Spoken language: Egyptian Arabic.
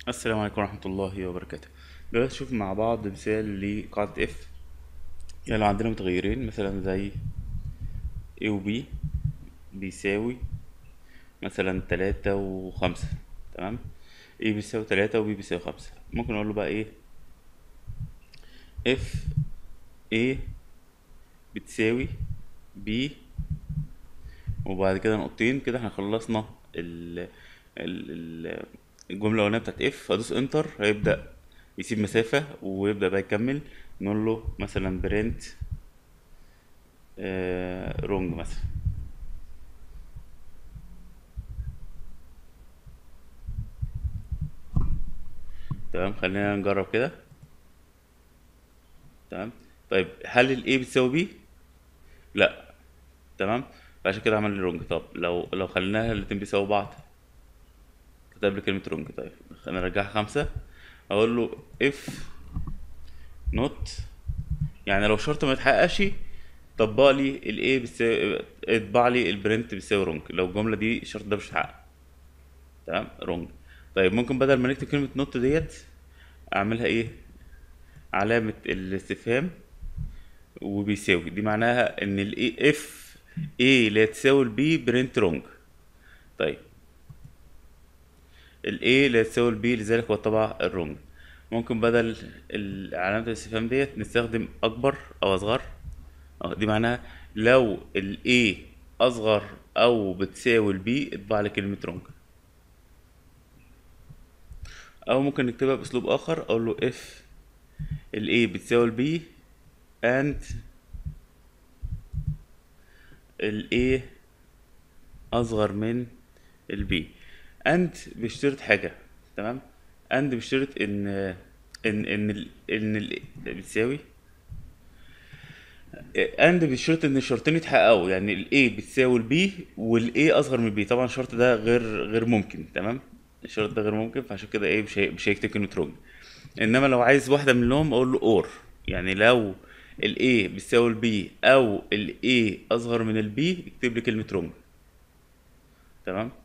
السلام عليكم ورحمة الله وبركاته دلوقتي نشوف مع بعض مثال لقاعدة اف يعني لو عندنا متغيرين مثلا زي a و b بيساوي مثلا تلاتة وخمسة تمام a بيساوي تلاتة و b بيساوي خمسة ممكن اقول له بقى ايه if a بتساوي b وبعد كده نقطتين كده احنا خلصنا ال ال ال الجملة الأولانية بتاعت اف هدوس انتر هيبدأ يسيب مسافة ويبدأ بقى يكمل نقول له مثلا برنت رونج مثلا تمام خلينا نجرب كده تمام طيب هل ال A بتساوي B؟ لا تمام فعشان كده عمل لي رونج طب لو لو خليناها الاتنين بيساووا بعض كتب لي كلمة رونج طيب خلينا نرجعها خمسة أقول له if not يعني لو شرط ما يتحققش طبق لي ال A بتساوي اطبع لي البرنت بيساوي رونج لو الجملة دي الشرط ده مش اتحقق تمام رونج طيب ممكن بدل ما نكتب كلمة نوت ديت أعملها إيه علامة الاستفهام وبيساوي دي معناها إن ال A if A لا تساوي ال B برنت رونج طيب ال A لا تساوي ال B لذلك هو طبع الرونج ممكن بدل ال- علامة الاستفهام ديت نستخدم أكبر أو أصغر اه دي معناها لو ال A أصغر أو بتساوي ال B اطبع لي كلمة رونج أو ممكن نكتبها بأسلوب آخر أقول له if ال A بتساوي ال B and ال A أصغر من ال B and بيشترط حاجة تمام and بيشترط إن إن إن ال إن ال بتساوي and بيشترط إن الشرطين يتحققوا يعني ال A بتساوي ال B وال A أصغر من ال B طبعا الشرط ده غير غير ممكن تمام الشرط ده غير ممكن فعشان كده إيه مش هي- مش هيكتب كلمة رونج إنما لو عايز واحدة منهم أقول له or يعني لو ال A بتساوي ال B أو ال A أصغر من ال B يكتب لي كلمة رونج تمام